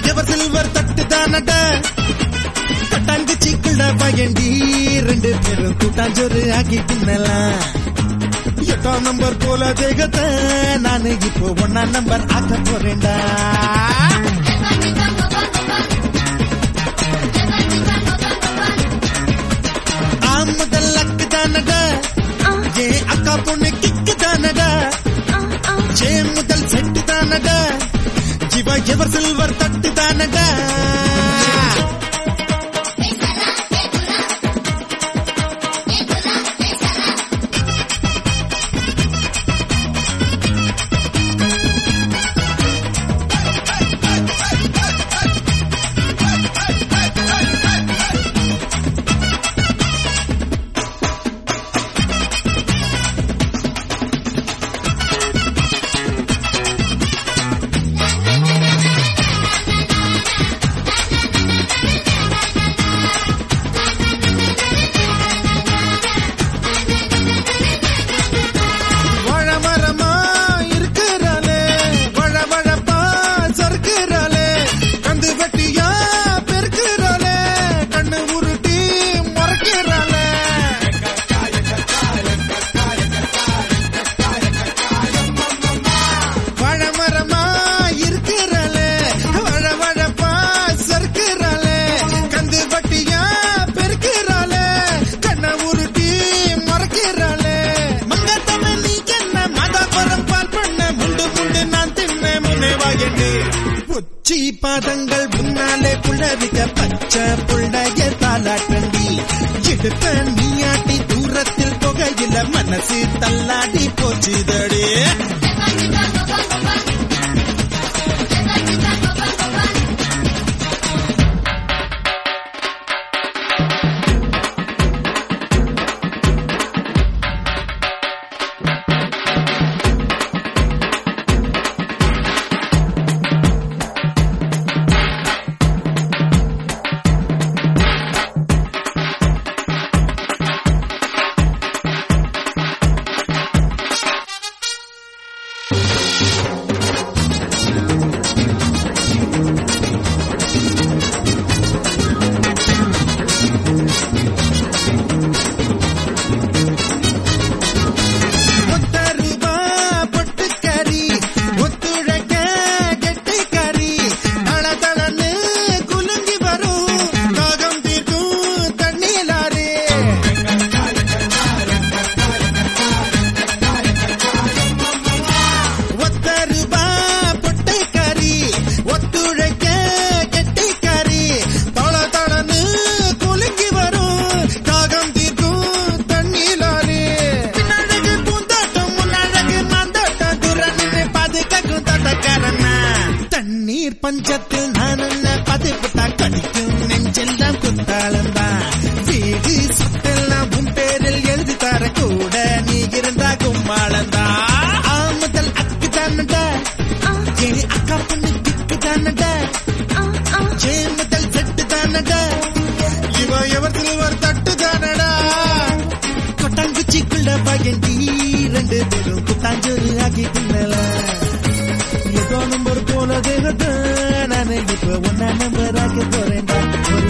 ever silver தட்டு தானடா கட்டாங்குச்சிக்குள்ள பயண்டி ரெண்டு பேரும் கூட்டாஞ்சோறு ஆக்கி தின்னலாம் எட்டாம் நம்பர் போல தேகத்தை நானு இப்போ ஒன்னாம் நம்பர் ஆக்க போறேன்டா ஆ முதல் அக்கு தானடா ஏ அக்கா பொண்ணு கிக்கு தானடா ஜே முதல் செட்டு தானடா ஜிவா எவர் சில்வர் தட்டு தானடா வாழ மரமா இருக்கிறாளே வழ வழப்பா சறுக்கிறாளே கந்து வெட்டியா பெருக்கிறாளே கண்ணு உருட்டி மறைக்கிறாளே வாழ மரமா இருக்கிறாளே வழ வழப்பா சறுக்கிறாளே கந்து வட்டியா பெருக்கிறாளே கண்ண உருட்டி மறைக்கிறாளே மங்கத்தமே நீ என்ன மதாபுரம் பால் பண்ண முண்டு முண்டு நான் தின்ன முனைவாயண்டு உச்சி பாதங்கள் முன்னாலே புள்ளரிக்க பச்சை புள்ளைய தாலாட்டண்டி எடுத்த நீயாட்டி தூரத்தில் புகையில மனசு தள்ளாடி போச்சுதடே ஒத்த ரூபா பொட்டுக்கறி ஒத்துழைக்க கெட்டிக்கறி தளதளன்னு குலுங்கி வரும் தாகம் தீர்க்கும் தண்ணீலாரே ஒத்த ரூபா பொட்டுக்கறி ஒத்துழைக்க கெட்டிக்கறி தளதளன்னு குலுங்கி வரும் தாகம் தீர்க்கும் தண்ணீலாரே பின்னழகு பூந்தோட்டம் முன்னழகு மாந்தோட்டம் துறன்னு பாதுகாக்கும் தோட்டக்காரனா தண்ணீர் பஞ்சத்தில் நான் என்ன பதிப்புட்டா கடிக்கும் நெஞ்சில் தான் குத்தாளம் தான் வீடு சுத்தெல்லாம் உன் பேரில் எழுதி தர கூட நீ இருந்தா கும்மாளந்தா ஆமதல் அக்கு தானடா ஏனி அக்கா பொண்ணு திக்கு தானடா ஜே முதல் செட்டு தானடா இவ எவர் சில்வர் தட்டு தானடா கொட்டாங்குச்சிக்குள்ள பயண்டி ரெண்டு பேரும் குத்தாஞ்சோறு ஆக்கி தின்னலாம் ஏதோ நம்பர் போல தேகத்தை நான் இப்ப ஒன்னா நம்பர் ஆக்கி போறேன்டா ஒரு